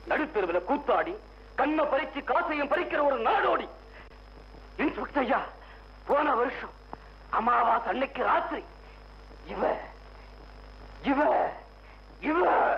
நடுத்தெருவில் கூத்தாடி கண்ணை பறிச்சு காசையும் பறிக்கிற ஒரு நாடோடி இன்ஸ்பெக்டர் ஐயா போன வருஷம் அமாவாசை அன்னைக்கு ராத்திரி இவ இவ இவ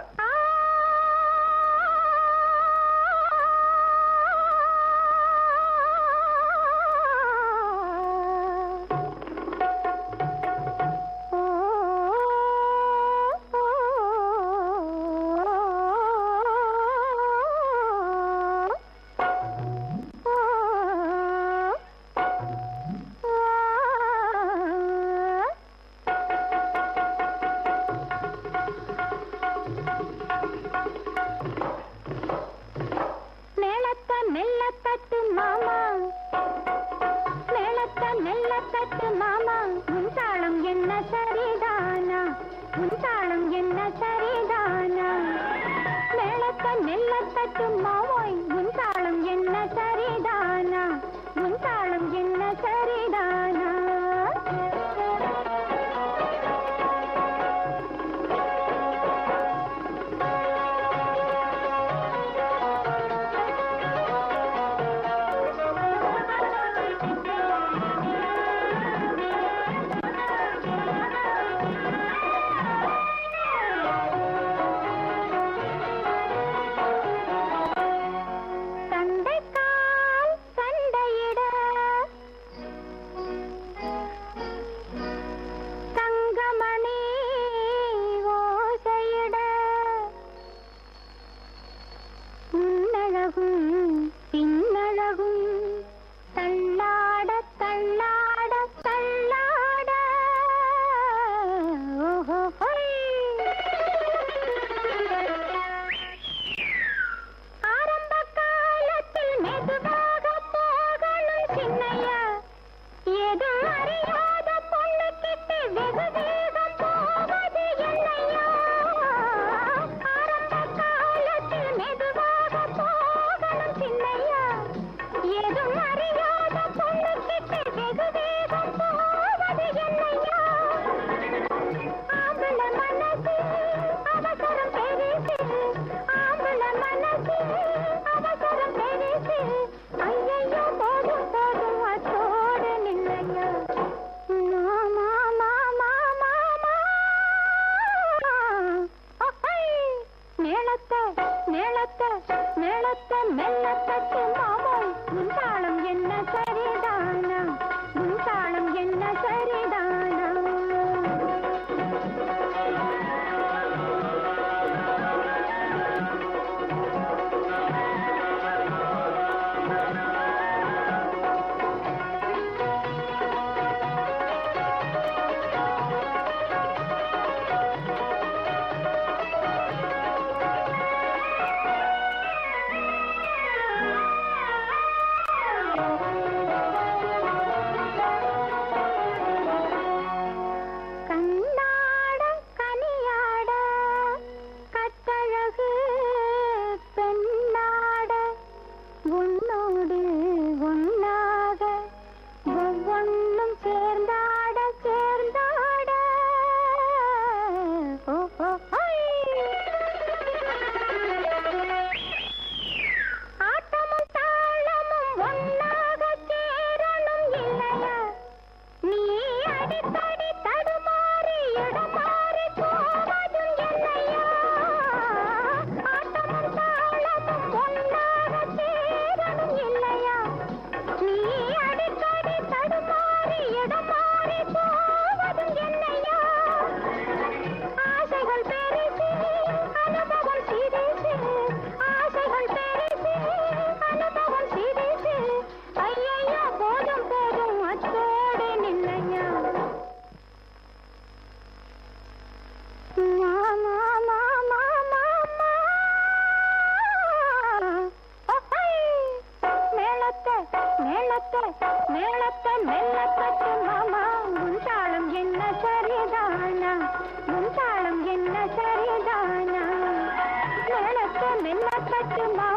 மேளத்த மெல்லத்தட்டு மாமா மேளத்த மெல்லத்தட்டு மாமா உன் தாளம் என்ன சரிதானா உன் தாளம் என்ன சரிதானா மேளத்த மெல்லத்தட்டு மாமாய் உன் தாளம் என்ன சரிதானா உன் தாளம் என்ன சரிதானா சண்டைக்கால் சண்டையிட தங்கமணி ஓசையிட முன்னழகும் பின்னழகும் தள்ளாட தள்ளாட தள்ளாட ஓஹோ ஆரம்ப காலத்தில் மெதுவாக போகணும் சின்னையா ஏதும் அறியாத பொண்ணு கிட்ட வெகு வேகம் போவது என்னையா ஆரம்ப காலத்தில் மெதுவாக போகணும் சின்னையா ஏதும் அறியாத பொண்ணு கிட்ட வெகு வேகம் போவது என்னையா ஆம்பள மனசு அவசரம் பெரிசு ஆம்பள மனசு அவசரம் பெரிசு ஐயையோ போதும் போதும் அத்தோடு நில்லையா மாமா மாமா மாமா அஹை! மேளத்த மேளத்த மேளத்த மெல்லத்தட்டு மாமோய் உன் தாளம் என்ன சரிதானா உன் தாளம் என்ன சரிதானா கண்ணாட கனியாட கட்டழகு பெண்ணாட உன்னோடு ஒன்னாக ஒவ்வொன்றும் சேர்ந்தாட சேர்ந்தாட ஓ, ஓ, ஐ! ஆட்டமும் தாளமும் ஒன்னாக சேரணும் இல்லையா நீ அடிக்கடி தடுமாறி இடமாறி போவதும் என்னையா ஆட்டமும் தாளமும் ஒன்றாக சேரணும் இல்லையா நீ அடிக்கடி தடுமாறி இடமாறி போவதும் என்னையா ஆசைகள் பெரிசு அனுபவம் சிறிசு ஆசைகள் பெரிசு அனுபவம் சிறிசு ஐயையோ போதும் போதும் அத்தோடு நில்லையா மாமா மாமா மாமா அஹை! மேளத்த மேளத்த மேளத்த மெல்லத்தட்டு மாமா உன் தாளம் என்ன சரிதானா உன் தாளம் என்ன சரிதானா மேளத்த மெல்லத்தட்டு மாமா